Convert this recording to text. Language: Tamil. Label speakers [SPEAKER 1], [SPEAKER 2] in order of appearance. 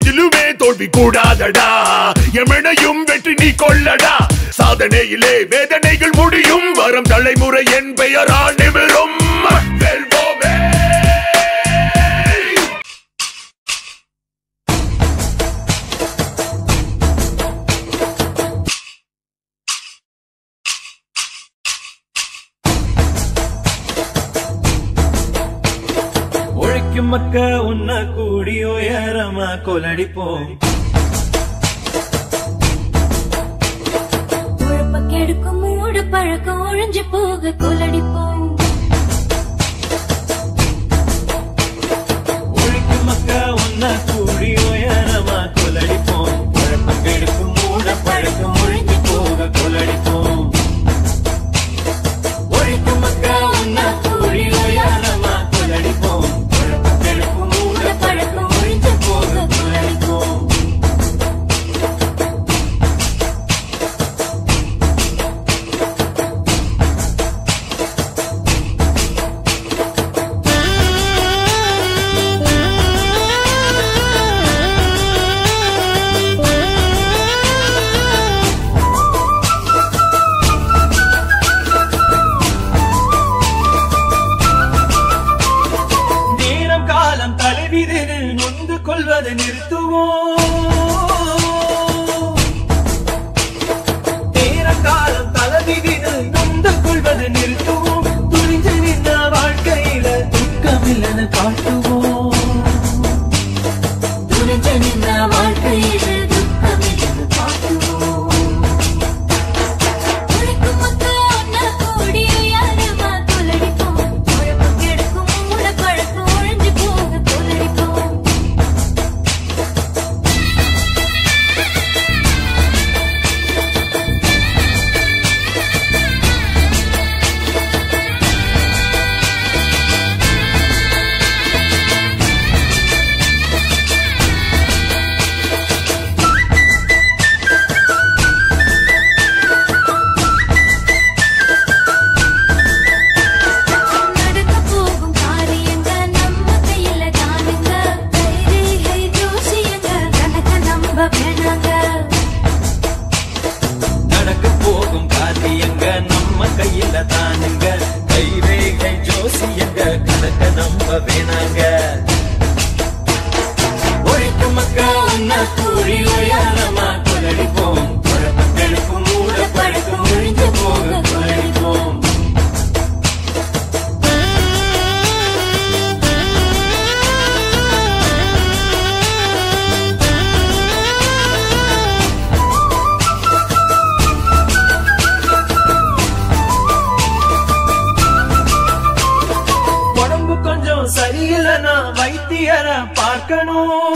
[SPEAKER 1] எதிலுமே தோல்வி கூடாதடா எமனையும் வெற்றி நீ கொள்ளடா சாதனையிலே வேதனைகள் முடியும் வரும் தலைமுறை என் பெயரால் நிமிரும் வெல்வோமே
[SPEAKER 2] உழைக்கும் மக்க உன்ன கூடி உயரமா கொலடிப்போம்
[SPEAKER 3] உழப்ப கெடுக்கும் மூடு பழக்கம் ஒழிஞ்சு போக கொலடிப்போம்
[SPEAKER 2] உழைக்கும் மக்க உன்ன கூடி உயரமா கொலடிப்போம் உழைப்பம் கெடுக்கும் மூட பழக்கம் ஒழிஞ்சு போக கொலடிப்போம் உழைக்கும் மக்க உன்ன கூடி உயரமா கொலடிப்போம் உழைப்பம் கெடுக்கும் மூட பழக்கம் ஒழிஞ்சு போக கொலடிப்போம் நேரம் காலம் தலைவிதில் நொந்து கொள்வதை நிறுத்துவோம் நேரம் காலம் தலைவிதில் நொந்து கொள்வதை நிறுத்துவோம் துணிஞ்சு நின்ற வாழ்க்கையில துக்கமில்லன்னு காட்டுவோம்
[SPEAKER 3] துணிஞ்சு நின்ற வாழ்க்கையில் துக்கமில்லை காட்டுவோம் உழைக்கும் மக்கள் ஒன்னா கூடி உயரமா கொலடிப்போம் உழப்ப கெடுக்கும் மூட பழக்கம் ஒழிஞ்சு போக கொலடிப்போம் நடக்க போகும் காரியங்க நம்ம கையில தானுங்க கைரேகை ஜோசியங்க கணக்க நம்ப வேணாங்க
[SPEAKER 2] நடக்க போகும் காரியங்க நம்ம கையில தானுங்க கைரேகை ஜோசியங்க கணக்க நம்ப வேணாங்க உழைக்கும் மக்கா ஒன்னா கூடி உயரமா கொலடிப்போம் குழப்பங்களுக்கும் மூட பழக்கம் ஒழிஞ்சு போக கொலடிப்போம் உடம்பு கொஞ்சம் சரியில்லைன்னா வைத்தியரை பார்க்கணும்